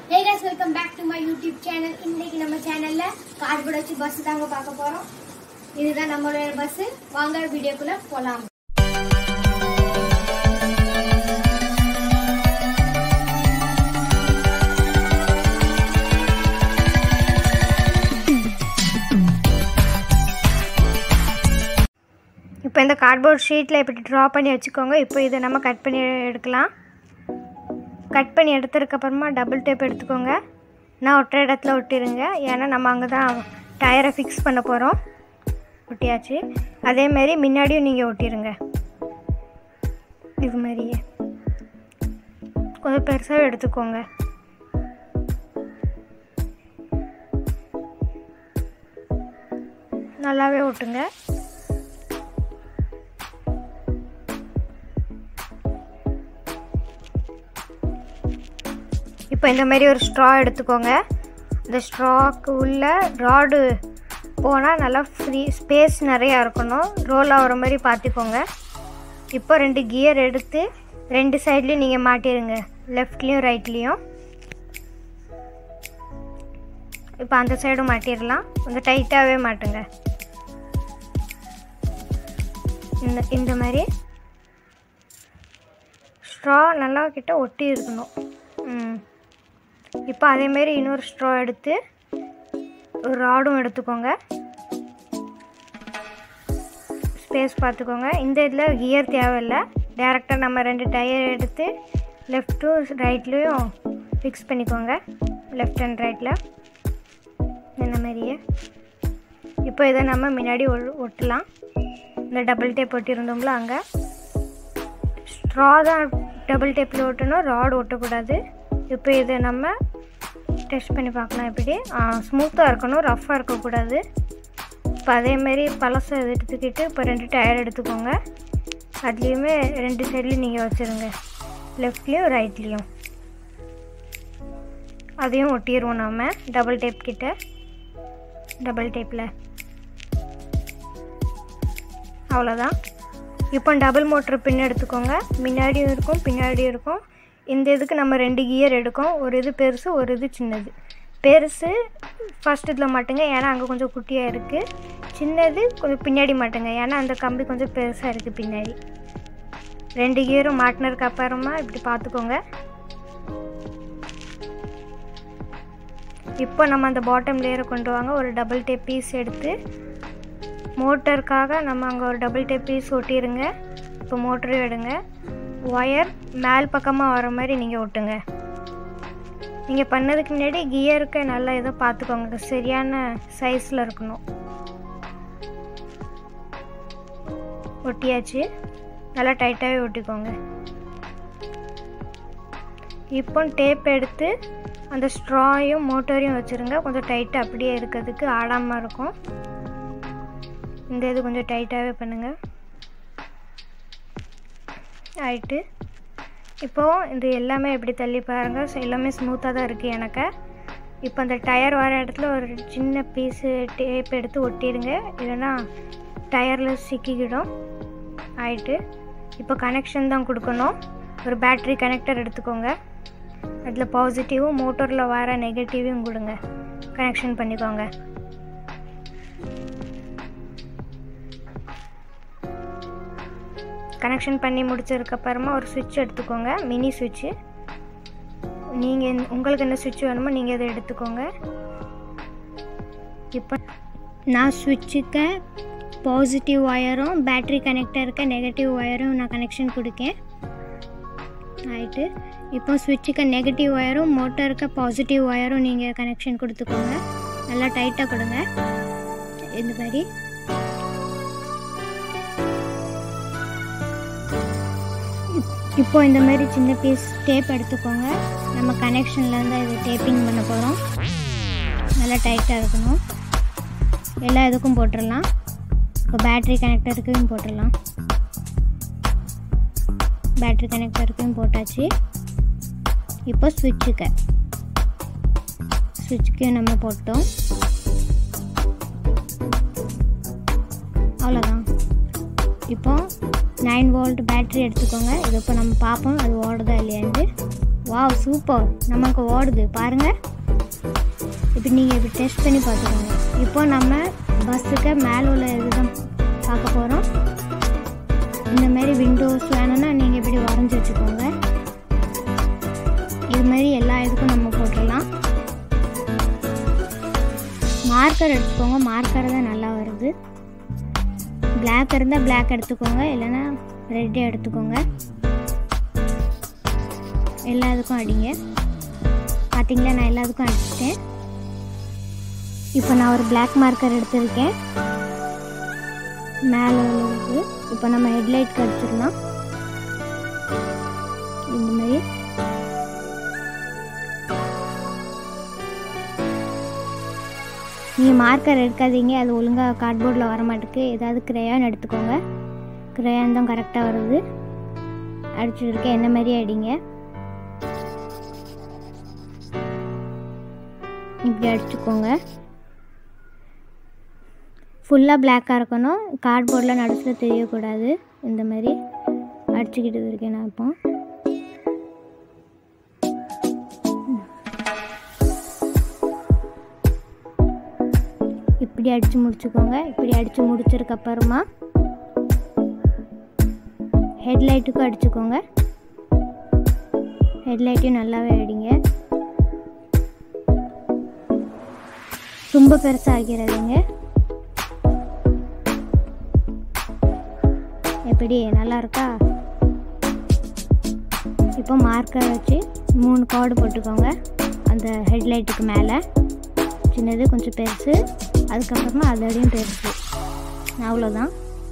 Hey guys welcome back to my YouTube channel இன்னைக்கு நம்ம சேனல்ல கார்போர்ட் வச்சு பஸ் தாங்க பார்க்க போறோம் இதுதான் நம்மளோட பஸ் வாங்க வீடியோக்குள்ள போலாம் இப்போ இந்த கார்ட்போர்ட் ஷீட்டில் இப்படி ட்ரா பண்ணி வச்சுக்கோங்க இப்போ இதை நம்ம கட் பண்ணி எடுக்கலாம் கட் பண்ணி எடுத்ததுக்கப்புறமா டபுள் டேப் எடுத்துக்கோங்க நான் ஒற்றை இடத்துல ஒட்டிடுங்க ஏன்னா நம்ம அங்கே தான் டயரை ஃபிக்ஸ் பண்ண போகிறோம் ஒட்டியாச்சு அதேமாரி முன்னாடியும் நீங்கள் ஒட்டிடுங்க இது மாதிரியே கொஞ்சம் பெருசாக எடுத்துக்கோங்க நல்லாவே ஒட்டுங்க இப்போ இந்த மாதிரி ஒரு ஸ்ட்ரா எடுத்துக்கோங்க இந்த ஸ்ட்ராக்கு உள்ள ராடு போனால் நல்லா ஃப்ரீ ஸ்பேஸ் நிறையா இருக்கணும் ரோல் ஆகிற மாதிரி பார்த்துக்கோங்க இப்போ ரெண்டு கியர் எடுத்து ரெண்டு சைட்லேயும் நீங்கள் மாட்டிடுங்க லெஃப்ட்லேயும் ரைட்லேயும் இப்போ அந்த சைடும் மாட்டிடலாம் கொஞ்சம் டைட்டாகவே மாட்டுங்க இந்த இந்த மாதிரி ஸ்ட்ரா நல்லா கிட்ட ஒட்டி இருக்கணும் ம் இப்போ அதேமாரி இன்னொரு ஸ்ட்ரா எடுத்து ஒரு ராடும் எடுத்துக்கோங்க ஸ்பேஸ் பார்த்துக்கோங்க இந்த இதில் கியர் தேவையில்லை டேரெக்டாக நம்ம ரெண்டு டயர் எடுத்து லெஃப்ட்டும் ரைட்லேயும் ஃபிக்ஸ் பண்ணிக்கோங்க லெஃப்ட் அண்ட் ரைட்டில் இந்த மாதிரியே இப்போ இதை நம்ம முன்னாடி ஒ- ஒட்டலாம் இந்த டபுள் டேப் ஒட்டியிருந்தோம்ல அங்கே ஸ்ட்ரா தான் டபுள் டேப்பில் ஒட்டணும் ராட் ஒட்டக்கூடாது இப்போ இதை நம்ம டெஸ்ட் பண்ணி பார்க்கலாம் எப்படி ஸ்மூத்தாக இருக்கணும் ரஃப்பாக இருக்கக்கூடாது இப்போ அதேமாரி பழசை எடுத்துக்கிட்டு இப்போ ரெண்டு டயர் எடுத்துக்கோங்க அதுலேயுமே ரெண்டு சைட்லேயும் நீங்கள் வச்சுருங்க லெஃப்ட்லேயும் ரைட்லேயும் அதையும் ஒட்டிடுவோம் நம்ம டபுள் டேப் கிட்ட டபுள் டேப்பில் அவ்வளோதான் இப்போ டபுள் மோட்டர் பின் எடுத்துக்கோங்க முன்னாடியும் இருக்கும் பின்னாடியும் இருக்கும் இந்த இதுக்கு நம்ம ரெண்டு கியர் எடுக்கும் ஒரு இது பெருசு ஒரு இது சின்னது பெருசு ஃபஸ்ட் இதில் மாட்டுங்க ஏன்னா அங்கே கொஞ்சம் குட்டியாக இருக்குது சின்னது கொஞ்சம் பின்னாடி மாட்டுங்க ஏன்னா அந்த கம்பி கொஞ்சம் பெருசாக இருக்குது பின்னாடி ரெண்டு கியரும் மாட்டினதுக்கு அப்புறமா இப்படி பார்த்துக்கோங்க இப்போ நம்ம அந்த பாட்டம் லேயரை கொண்டு வாங்க ஒரு டபுள் டேப் பீஸ் எடுத்து மோட்டருக்காக நம்ம அங்கே ஒரு டபுள் டேப் பீஸ் ஒட்டிடுங்க இப்போ மோட்டரும் எடுங்க ஒயர் மேல் பக்கமாக வர மாதிரி நீங்கள் ஒட்டுங்க நீங்கள் பண்ணதுக்கு முன்னாடி கியருக்கு நல்லா இதை பார்த்துக்கோங்க சரியான சைஸில் இருக்கணும் ஒட்டியாச்சு நல்லா டைட்டாகவே ஒட்டிக்கோங்க இப்போ டேப் எடுத்து அந்த ஸ்ட்ராயும் மோட்டரையும் வச்சுருங்க கொஞ்சம் டைட்டாக அப்படியே இருக்கிறதுக்கு ஆடாமல் இருக்கும் இந்த இது கொஞ்சம் டைட்டாகவே பண்ணுங்கள் ஆயிட்டு இப்போது இது எல்லாமே எப்படி தள்ளி பாருங்கள் ஸோ எல்லாமே ஸ்மூத்தாக தான் இருக்குது எனக்கு இப்போ அந்த டயர் வர இடத்துல ஒரு சின்ன பீஸு டேப் எடுத்து ஒட்டிடுங்க இல்லைன்னா டயரில் சிக்கிக்கிடும் ஆயிட்டு இப்போ கனெக்ஷன் தான் கொடுக்கணும் ஒரு பேட்ரி கனெக்டர் எடுத்துக்கோங்க அதில் பாசிட்டிவும் மோட்டரில் வர நெகட்டிவும் கொடுங்க கனெக்ஷன் பண்ணிக்கோங்க கனெக்ஷன் பண்ணி முடிச்சதுக்கப்புறமா ஒரு சுவிட்ச் எடுத்துக்கோங்க மினி சுவிட்சு நீங்கள் உங்களுக்கு என்ன சுவிட்ச் வேணுமோ நீங்கள் அதை எடுத்துக்கோங்க இப்போ நான் சுவிட்சுக்கு பாசிட்டிவ் ஒயரும் பேட்ரி கனெக்டருக்கு நெகட்டிவ் ஒயரும் நான் கனெக்ஷன் கொடுக்கேன் ஆயிட்டு இப்போ சுவிட்சுக்கு நெகட்டிவ் ஒயரும் மோட்டருக்கு பாசிட்டிவ் ஒயரும் நீங்கள் கனெக்ஷன் கொடுத்துக்கோங்க நல்லா டைட்டாக கொடுங்க இந்த மாதிரி இப்போ இந்த மாதிரி சின்ன பீஸ் டேப் எடுத்துக்கோங்க நம்ம கனெக்ஷனில் இருந்து இது டேப்பிங் பண்ண போகிறோம் நல்லா டைட்டாக இருக்கணும் எல்லா இதுக்கும் போட்டுடலாம் இப்போ பேட்ரி கனெக்டருக்கும் போட்டுடலாம் பேட்ரி கனெக்டருக்கும் போட்டாச்சு இப்போ ஸ்விட்சுக்கு ஸ்விட்சுக்கு நம்ம போட்டோம் அவ்வளோதான் இப்போ நைன் வோல்ட் பேட்டரி எடுத்துக்கோங்க இது இப்போ நம்ம பார்ப்போம் அது ஓடுதா இல்லையான்னு வாவ் சூப்பர் நமக்கு ஓடுது பாருங்க இப்போ நீங்கள் இப்படி டெஸ்ட் பண்ணி பார்த்துக்கோங்க இப்போ நம்ம பஸ்ஸுக்கு மேலே உள்ள இதுதான் பார்க்க போகிறோம் இந்த மாதிரி விண்டோஸ் வேணும்னா நீங்கள் இப்படி வரைஞ்சி வச்சுக்கோங்க இது மாதிரி எல்லா இதுக்கும் நம்ம போட்டுடலாம் மார்க்கர் எடுத்துக்கோங்க மார்க்கர் தான் நல்லா வருது பிளாக் இருந்தால் பிளாக் எடுத்துக்கோங்க இல்லைன்னா ரெட்டே எடுத்துக்கோங்க எல்லா இதுக்கும் அடிங்க பார்த்தீங்களா நான் எல்லாத்துக்கும் அடிச்சிட்டேன் இப்போ நான் ஒரு பிளாக் மார்க்கர் எடுத்திருக்கேன் மேலே உள்ளதுக்கு இப்போ நம்ம ஹெட்லைட்க்கு அடிச்சிடலாம் இந்த மாதிரி நீங்கள் மார்க்கர் எடுக்காதீங்க அது ஒழுங்காக கார்ட்போர்டில் வர மாட்டேக்கு ஏதாவது கிரையான் எடுத்துக்கோங்க கிரையான் தான் கரெக்டாக வருது அடிச்சுட்டு இருக்கேன் என்ன மாதிரி அடிங்க இப்படி அடிச்சுக்கோங்க ஃபுல்லாக பிளாக்காக இருக்கணும் கார்ட்போர்டில் நடுத்தில் தெரியக்கூடாது இந்த மாதிரி அடிச்சுக்கிட்டு இருக்கேன் நான் இப்போ இப்படி அடித்து முடிச்சுக்கோங்க இப்படி அடித்து முடிச்சதுக்கப்புறமா ஹெட்லைட்டுக்கும் அடிச்சுக்கோங்க ஹெட்லைட்டையும் நல்லாவே அடிங்க ரொம்ப பெருசாக ஆக்கிறதுங்க எப்படி நல்லா இருக்கா இப்போ மார்க்கர் வச்சு மூணு கோடு போட்டுக்கோங்க அந்த ஹெட்லைட்டுக்கு மேலே சின்னது கொஞ்சம் பெருசு அதுக்கப்புறமா அதோடையும் பெருசு அவ்வளோதான்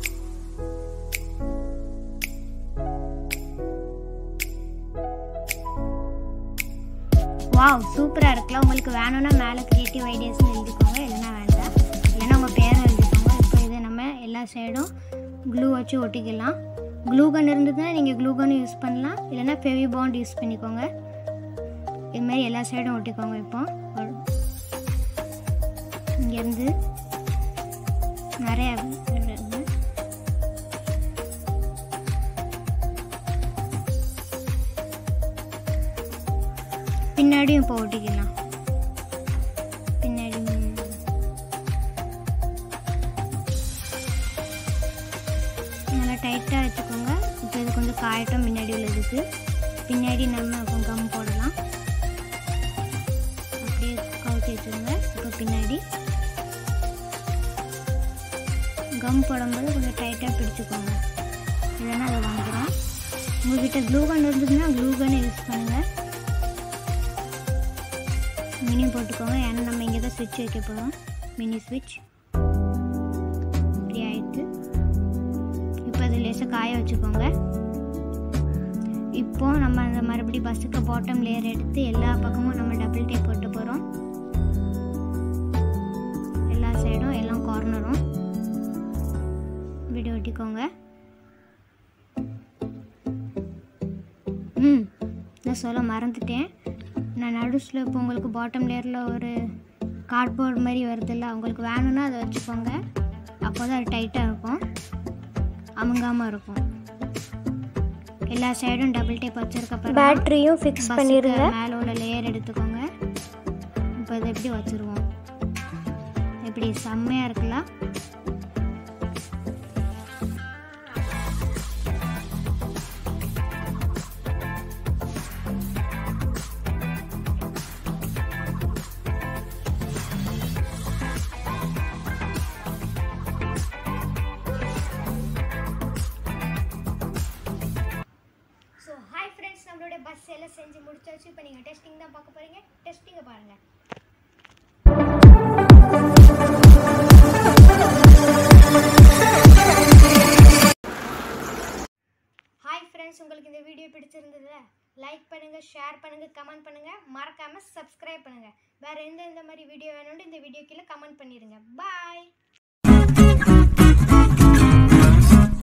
வாவ் சூப்பராக இருக்குல்ல உங்களுக்கு வேணும்னா மேலே க்ரியேட்டிவ் ஐடியாஸ்னு எழுதிக்கோங்க இல்லைன்னா வேண்டாம் இல்லைன்னா உங்கள் பேரும் எழுதிக்கோங்க இப்போ இது நம்ம எல்லா சைடும் க்ளூ வச்சு ஒட்டிக்கலாம் க்ளூ கன் இருந்ததுன்னா நீங்கள் க்ளூ கன் யூஸ் பண்ணலாம் இல்லைன்னா ஃபெவி பாண்ட் யூஸ் பண்ணிக்கோங்க இது மாதிரி எல்லா சைடும் ஒட்டிக்கோங்க இப்போ இங்கேருந்து நிறைய இருக்கு. பின்னாடியும் இப்போ ஒட்டிக்கலாம் பின்னாடி நல்லா டைட்டாக வச்சுக்கோங்க இப்போ இது கொஞ்சம் காயட்டும் முன்னாடி உள்ளதுக்கு பின்னாடி நம்ம இப்போ கம் போடலாம் அப்படியே கவுத்தி வச்சுருங்க இப்போ பின்னாடி கம் போடும்போது கொஞ்சம் டைட்டாக பிடிச்சிக்கோங்க இல்லைன்னா அதை வந்துடும் உங்கள்கிட்ட க்ளூ கன் இருந்ததுன்னா க்ளூ கன்னை யூஸ் பண்ணுங்கள் மினி போட்டுக்கோங்க ஏன்னா நம்ம இங்கே தான் ஸ்விட்ச் வைக்க போகிறோம் மினி ஸ்விட்ச் இப்படி ஆயிடுச்சு இப்போ அது லேசாக காய வச்சுக்கோங்க இப்போ நம்ம அந்த மறுபடியும் பஸ்ஸுக்கு பாட்டம் லேயர் எடுத்து எல்லா பக்கமும் நம்ம டபுள் டேப் போட்டு போகிறோம் எல்லா சைடும் எல்லாம் கார்னரும் இப்படி ஒட்டிக்கோங்க ம் நான் சொல்ல மறந்துட்டேன் நான் நடுஸில் இப்போ உங்களுக்கு பாட்டம் லேயரில் ஒரு கார்ட்போர்ட் மாதிரி வருதுல்ல உங்களுக்கு வேணும்னா அதை வச்சுக்கோங்க அப்போ தான் அது டைட்டாக இருக்கும் அமுங்காமல் இருக்கும் எல்லா சைடும் டபுள் டேப் வச்சிருக்க பேட்டரியும் ஃபிக்ஸ் பண்ணிடுங்க மேலே உள்ள லேயர் எடுத்துக்கோங்க இப்போ இதை எப்படி வச்சுருவோம் எப்படி செம்மையாக இருக்குல்ல ஸோ ஹாய் ஃப்ரெண்ட்ஸ் நம்மளுடைய பஸ் எல்லாம் செஞ்சு முடிச்சாச்சு இப்போ நீங்கள் டெஸ்டிங் தான் பார்க்க போகிறீங்க டெஸ்டிங்கை பாருங்கள் ஹாய் ஃப்ரெண்ட்ஸ் உங்களுக்கு இந்த வீடியோ பிடிச்சிருந்ததுல லைக் பண்ணுங்கள் ஷேர் பண்ணுங்கள் கமெண்ட் பண்ணுங்கள் மறக்காமல் சப்ஸ்கிரைப் பண்ணுங்கள் வேறு எந்த எந்த மாதிரி வீடியோ வேணும்னு இந்த வீடியோ கீழே கமெண்ட் பண்ணிடுங்க பாய்